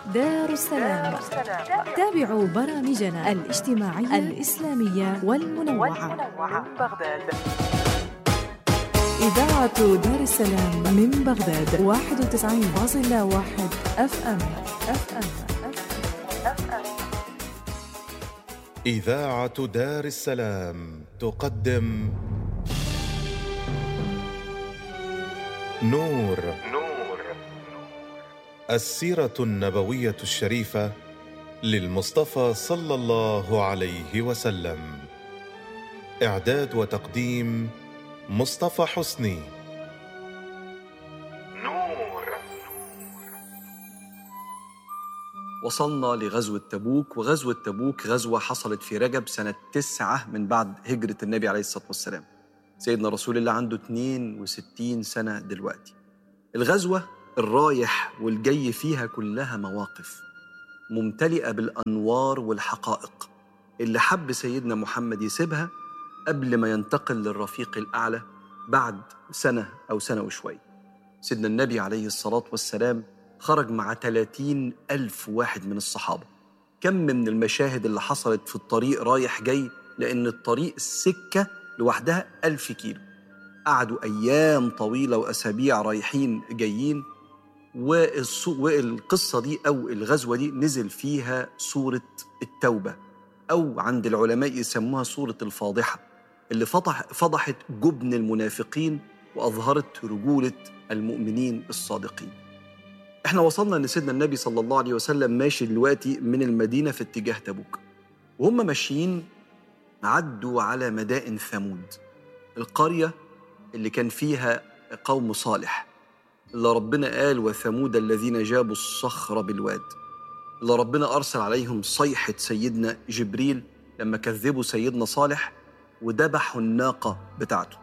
دار السلام تابعوا برامجنا الاجتماعية الإسلامية والمنوعة من بغداد إذاعة دار السلام من بغداد 91.1 أف أم أف أم إذاعة دار السلام تقدم نور نور السيرة النبوية الشريفة للمصطفى صلى الله عليه وسلم إعداد وتقديم مصطفى حسني نور وصلنا لغزوة تبوك وغزوة تبوك غزوة حصلت في رجب سنة تسعة من بعد هجرة النبي عليه الصلاة والسلام سيدنا رسول الله عنده 62 سنة دلوقتي الغزوة الرايح والجاي فيها كلها مواقف ممتلئة بالأنوار والحقائق اللي حب سيدنا محمد يسيبها قبل ما ينتقل للرفيق الأعلى بعد سنة أو سنة وشوي سيدنا النبي عليه الصلاة والسلام خرج مع 30 ألف واحد من الصحابة كم من المشاهد اللي حصلت في الطريق رايح جاي لأن الطريق السكة لوحدها ألف كيلو قعدوا أيام طويلة وأسابيع رايحين جايين والص- والقصة دي أو الغزوة دي نزل فيها سورة التوبة أو عند العلماء يسموها سورة الفاضحة اللي فضح فضحت جبن المنافقين وأظهرت رجولة المؤمنين الصادقين احنا وصلنا ان سيدنا النبي صلى الله عليه وسلم ماشي دلوقتي من المدينه في اتجاه تبوك وهم ماشيين عدوا على مدائن ثمود القريه اللي كان فيها قوم صالح اللي ربنا قال وثمود الذين جابوا الصخر بالواد اللي ربنا ارسل عليهم صيحه سيدنا جبريل لما كذبوا سيدنا صالح وذبحوا الناقه بتاعته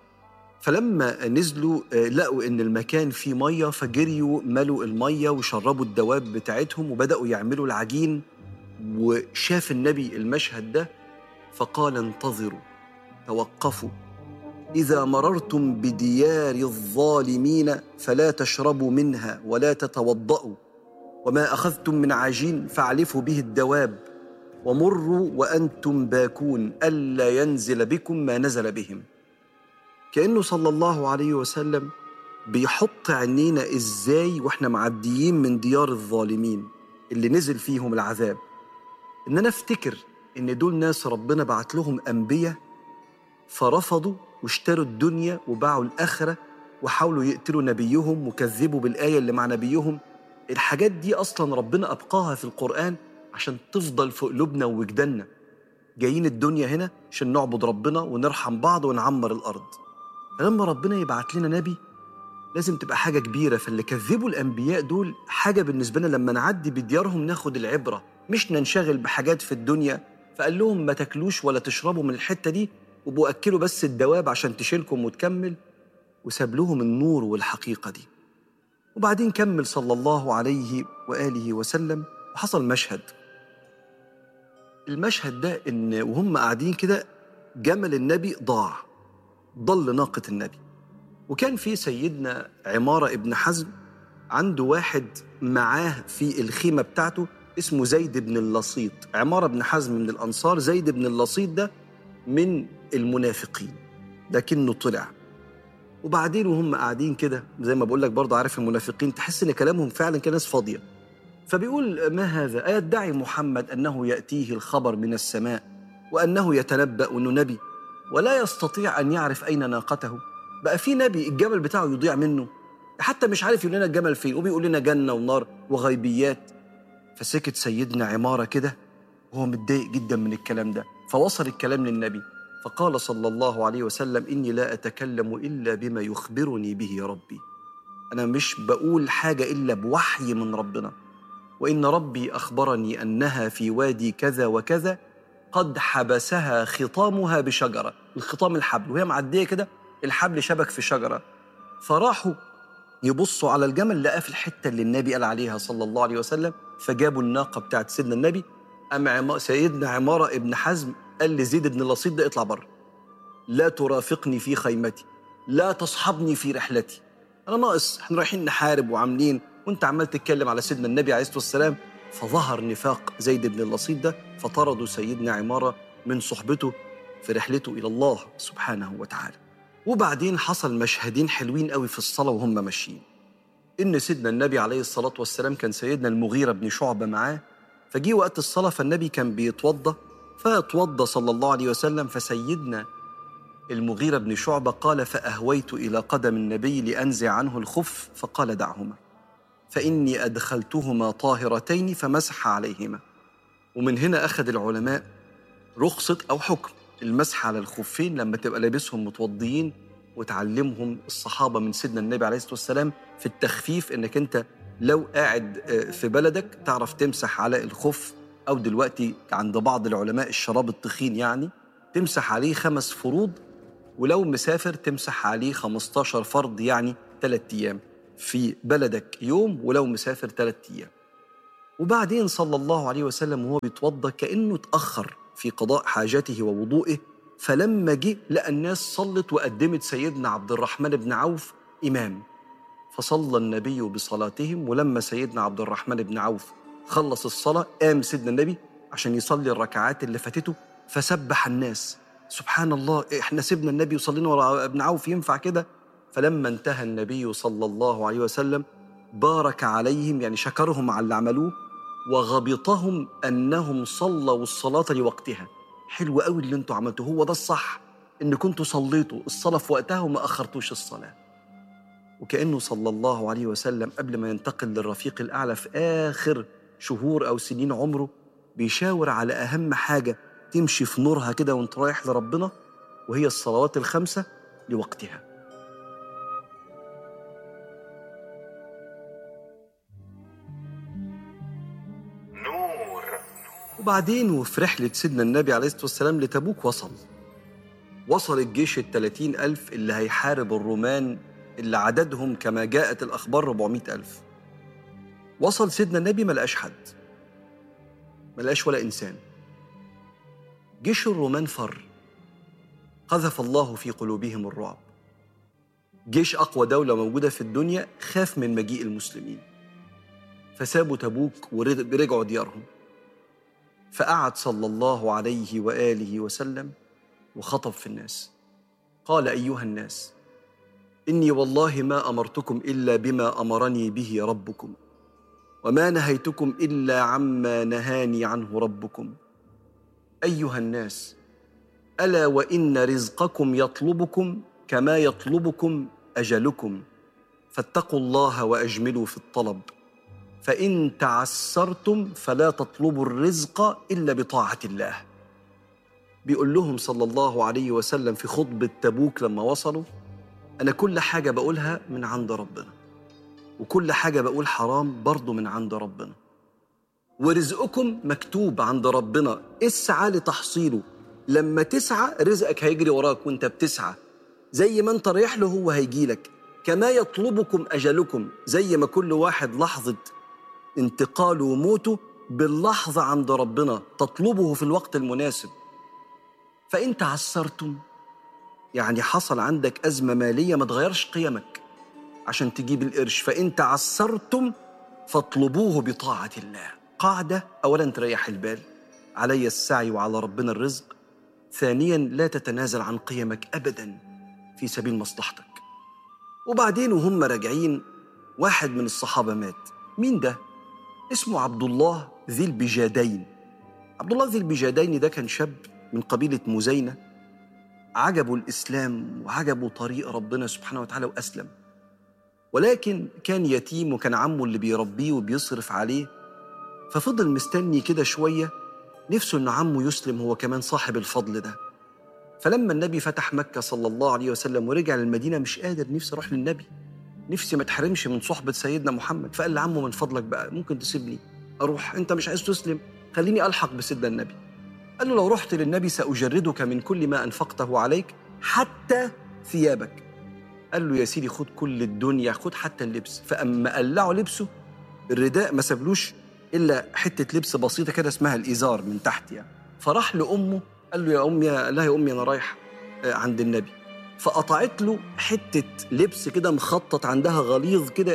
فلما نزلوا آه، لقوا ان المكان فيه ميه فجريوا ملوا الميه وشربوا الدواب بتاعتهم وبداوا يعملوا العجين وشاف النبي المشهد ده فقال انتظروا توقفوا اذا مررتم بديار الظالمين فلا تشربوا منها ولا تتوضأوا وما اخذتم من عجين فاعلفوا به الدواب ومروا وانتم باكون الا ينزل بكم ما نزل بهم كأنه صلى الله عليه وسلم بيحط عينينا ازاي واحنا معديين من ديار الظالمين اللي نزل فيهم العذاب ان انا افتكر ان دول ناس ربنا بعت لهم انبياء فرفضوا واشتروا الدنيا وباعوا الاخره وحاولوا يقتلوا نبيهم وكذبوا بالايه اللي مع نبيهم الحاجات دي اصلا ربنا ابقاها في القران عشان تفضل في قلوبنا ووجداننا جايين الدنيا هنا عشان نعبد ربنا ونرحم بعض ونعمر الارض فلما ربنا يبعت لنا نبي لازم تبقى حاجة كبيرة فاللي كذبوا الأنبياء دول حاجة بالنسبة لنا لما نعدي بديارهم ناخد العبرة مش ننشغل بحاجات في الدنيا فقال لهم ما تاكلوش ولا تشربوا من الحتة دي وبقوا أكلوا بس الدواب عشان تشيلكم وتكمل وساب لهم النور والحقيقة دي وبعدين كمل صلى الله عليه وآله وسلم وحصل مشهد المشهد ده إن وهم قاعدين كده جمل النبي ضاع ضل ناقة النبي وكان في سيدنا عمارة ابن حزم عنده واحد معاه في الخيمة بتاعته اسمه زيد بن اللصيط عمارة بن حزم من الأنصار زيد بن اللصيط ده من المنافقين لكنه طلع وبعدين وهم قاعدين كده زي ما بقول لك برضه عارف المنافقين تحس ان كلامهم فعلا كان ناس فاضيه فبيقول ما هذا أيدعي محمد أنه يأتيه الخبر من السماء وأنه يتنبأ أنه نبي ولا يستطيع أن يعرف أين ناقته بقى في نبي الجمل بتاعه يضيع منه حتى مش عارف يقول لنا الجمل فين وبيقول لنا جنة ونار وغيبيات فسكت سيدنا عمارة كده وهو متضايق جدا من الكلام ده فوصل الكلام للنبي فقال صلى الله عليه وسلم إني لا أتكلم إلا بما يخبرني به ربي أنا مش بقول حاجة إلا بوحي من ربنا وإن ربي أخبرني أنها في وادي كذا وكذا قد حبسها خطامها بشجرة الخطام الحبل وهي معدية كده الحبل شبك في شجرة فراحوا يبصوا على الجمل لقاه في الحتة اللي النبي قال عليها صلى الله عليه وسلم فجابوا الناقة بتاعت سيدنا النبي أم عما سيدنا عمارة ابن حزم قال لزيد بن اللصيط ده اطلع بره لا ترافقني في خيمتي لا تصحبني في رحلتي أنا ناقص احنا رايحين نحارب وعاملين وانت عمال تتكلم على سيدنا النبي عليه الصلاه والسلام فظهر نفاق زيد بن اللصيد ده فطردوا سيدنا عماره من صحبته في رحلته الى الله سبحانه وتعالى وبعدين حصل مشهدين حلوين قوي في الصلاه وهم ماشيين ان سيدنا النبي عليه الصلاه والسلام كان سيدنا المغيره بن شعبه معاه فجي وقت الصلاه فالنبي كان بيتوضا فاتوضا صلى الله عليه وسلم فسيدنا المغيرة بن شعبة قال فأهويت إلى قدم النبي لأنزع عنه الخف فقال دعهما فإني أدخلتهما طاهرتين فمسح عليهما ومن هنا أخذ العلماء رخصة أو حكم المسح على الخفين لما تبقى لابسهم متوضيين وتعلمهم الصحابة من سيدنا النبي عليه الصلاة والسلام في التخفيف إنك أنت لو قاعد آه، في بلدك تعرف تمسح على الخف أو دلوقتي عند بعض العلماء الشراب التخين يعني تمسح عليه خمس فروض ولو مسافر تمسح عليه 15 فرض يعني ثلاثة أيام في بلدك يوم ولو مسافر ثلاثة أيام وبعدين صلى الله عليه وسلم وهو بيتوضا كأنه اتأخر في قضاء حاجته ووضوئه فلما جه لقى الناس صلت وقدمت سيدنا عبد الرحمن بن عوف إمام فصلى النبي بصلاتهم ولما سيدنا عبد الرحمن بن عوف خلص الصلاة قام سيدنا النبي عشان يصلي الركعات اللي فاتته فسبح الناس سبحان الله احنا سيبنا النبي وصلينا ورا ابن عوف ينفع كده فلما انتهى النبي صلى الله عليه وسلم بارك عليهم يعني شكرهم على اللي عملوه وغبطهم انهم صلوا الصلاه لوقتها حلو قوي اللي انتوا عملتوه هو ده الصح ان كنتوا صليتوا الصلاه في وقتها وما اخرتوش الصلاه وكانه صلى الله عليه وسلم قبل ما ينتقل للرفيق الاعلى في اخر شهور او سنين عمره بيشاور على اهم حاجه تمشي في نورها كده وانت رايح لربنا وهي الصلوات الخمسه لوقتها نور وبعدين وفي رحلة سيدنا النبي عليه الصلاة والسلام لتبوك وصل وصل الجيش الثلاثين ألف اللي هيحارب الرومان اللي عددهم كما جاءت الأخبار 400 ألف وصل سيدنا النبي ما لقاش حد ما لقاش ولا إنسان جيش الرومان فر قذف الله في قلوبهم الرعب جيش أقوى دولة موجودة في الدنيا خاف من مجيء المسلمين فسابوا تبوك ورجعوا ديارهم فقعد صلى الله عليه واله وسلم وخطب في الناس قال ايها الناس اني والله ما امرتكم الا بما امرني به ربكم وما نهيتكم الا عما نهاني عنه ربكم ايها الناس الا وان رزقكم يطلبكم كما يطلبكم اجلكم فاتقوا الله واجملوا في الطلب فإن تعسرتم فلا تطلبوا الرزق إلا بطاعة الله بيقول لهم صلى الله عليه وسلم في خطبة تبوك لما وصلوا أنا كل حاجة بقولها من عند ربنا وكل حاجة بقول حرام برضو من عند ربنا ورزقكم مكتوب عند ربنا اسعى لتحصيله لما تسعى رزقك هيجري وراك وانت بتسعى زي ما انت رايح له هو هيجيلك كما يطلبكم أجلكم زي ما كل واحد لحظة انتقاله وموته باللحظة عند ربنا تطلبه في الوقت المناسب فإن تعسرتم يعني حصل عندك أزمة مالية ما تغيرش قيمك عشان تجيب القرش فإن تعسرتم فاطلبوه بطاعة الله قاعدة أولا تريح البال علي السعي وعلى ربنا الرزق ثانيا لا تتنازل عن قيمك أبدا في سبيل مصلحتك وبعدين وهم راجعين واحد من الصحابة مات مين ده؟ اسمه عبد الله ذي البجادين عبد الله ذي البجادين ده كان شاب من قبيلة مزينة عجبه الإسلام وعجبه طريق ربنا سبحانه وتعالى وأسلم ولكن كان يتيم وكان عمه اللي بيربيه وبيصرف عليه ففضل مستني كده شوية نفسه إن عمه يسلم هو كمان صاحب الفضل ده فلما النبي فتح مكة صلى الله عليه وسلم ورجع للمدينة مش قادر نفسي أروح للنبي نفسي ما اتحرمش من صحبة سيدنا محمد فقال لعمه من فضلك بقى ممكن تسيبني أروح أنت مش عايز تسلم خليني ألحق بسيدنا النبي قال له لو رحت للنبي سأجردك من كل ما أنفقته عليك حتى ثيابك قال له يا سيدي خد كل الدنيا خد حتى اللبس فأما قلعه لبسه الرداء ما سابلوش إلا حتة لبس بسيطة كده اسمها الإزار من تحت يعني فراح لأمه قال له يا أمي لا يا أمي أنا رايح آه، عند النبي فقطعت له حتة لبس كده مخطط عندها غليظ كده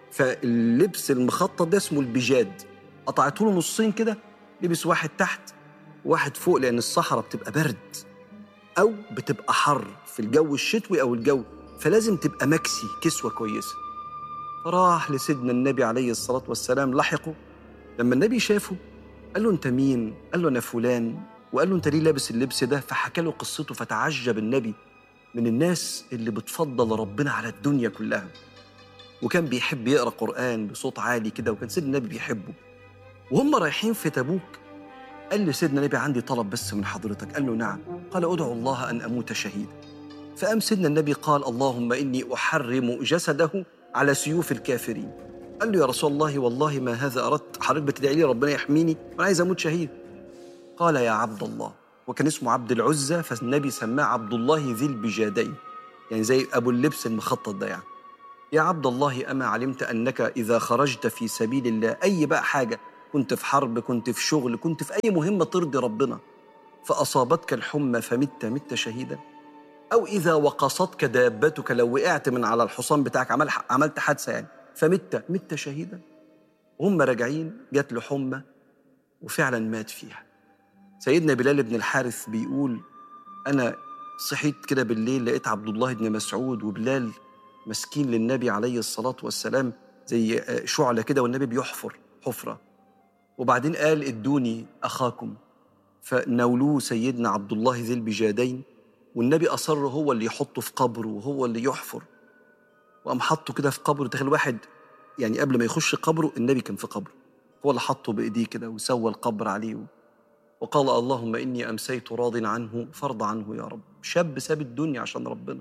فاللبس المخطط ده اسمه البجاد قطعته له نصين كده لبس واحد تحت وواحد فوق لان الصحراء بتبقى برد او بتبقى حر في الجو الشتوي او الجو فلازم تبقى مكسي كسوه كويسه فراح لسيدنا النبي عليه الصلاه والسلام لحقه لما النبي شافه قال له انت مين قال له انا فلان وقال له انت ليه لابس اللبس ده فحكى له قصته فتعجب النبي من الناس اللي بتفضل ربنا على الدنيا كلها وكان بيحب يقرا قران بصوت عالي كده وكان سيدنا النبي بيحبه وهم رايحين في تبوك قال لي سيدنا النبي عندي طلب بس من حضرتك قال له نعم قال ادعو الله ان اموت شهيدا فقام سيدنا النبي قال اللهم اني احرم جسده على سيوف الكافرين قال له يا رسول الله والله ما هذا اردت حضرتك بتدعي لي ربنا يحميني وانا عايز اموت شهيد قال يا عبد الله وكان اسمه عبد العزى فالنبي سماه عبد الله ذي البجادين يعني زي ابو اللبس المخطط ده يعني يا عبد الله اما علمت انك اذا خرجت في سبيل الله اي بقى حاجه كنت في حرب كنت في شغل كنت في اي مهمه ترضي ربنا فاصابتك الحمى فمت مت شهيدا او اذا وقصتك دابتك لو وقعت من على الحصان بتاعك عمل عملت حادثه يعني فمت مت شهيدا وهم راجعين جات له حمى وفعلا مات فيها سيدنا بلال بن الحارث بيقول انا صحيت كده بالليل لقيت عبد الله بن مسعود وبلال مسكين للنبي عليه الصلاه والسلام زي شعله كده والنبي بيحفر حفره وبعدين قال ادوني اخاكم فناولوه سيدنا عبد الله ذي البجادين والنبي اصر هو اللي يحطه في قبره وهو اللي يحفر وقام حطه كده في قبره تخيل واحد يعني قبل ما يخش قبره النبي كان في قبره هو اللي حطه بايديه كده وسوى القبر عليه وقال اللهم اني امسيت راض عنه فارض عنه يا رب شاب ساب الدنيا عشان ربنا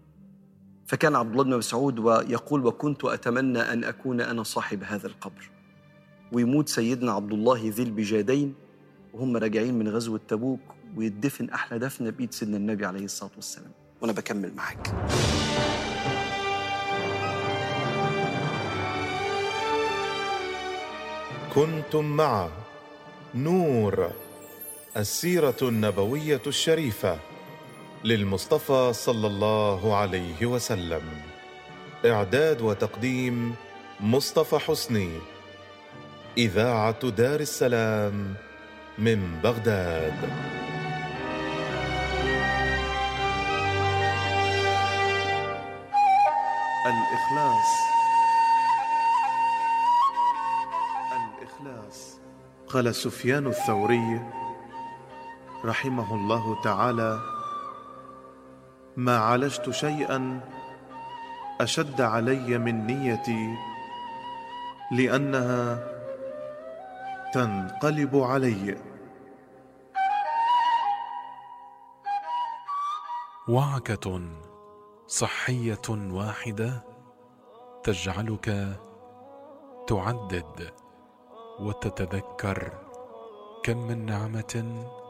فكان عبد الله بن مسعود ويقول وكنت اتمنى ان اكون انا صاحب هذا القبر ويموت سيدنا عبد الله ذي البجادين وهم راجعين من غزوه تبوك ويدفن احلى دفنه بايد سيدنا النبي عليه الصلاه والسلام وانا بكمل معاك كنتم مع نور السيرة النبوية الشريفة للمصطفى صلى الله عليه وسلم إعداد وتقديم مصطفى حسني إذاعة دار السلام من بغداد الإخلاص الإخلاص قال سفيان الثوري رحمه الله تعالى ما عالجت شيئا أشد علي من نيتي لأنها تنقلب علي وعكة صحية واحدة تجعلك تعدد وتتذكر كم من نعمة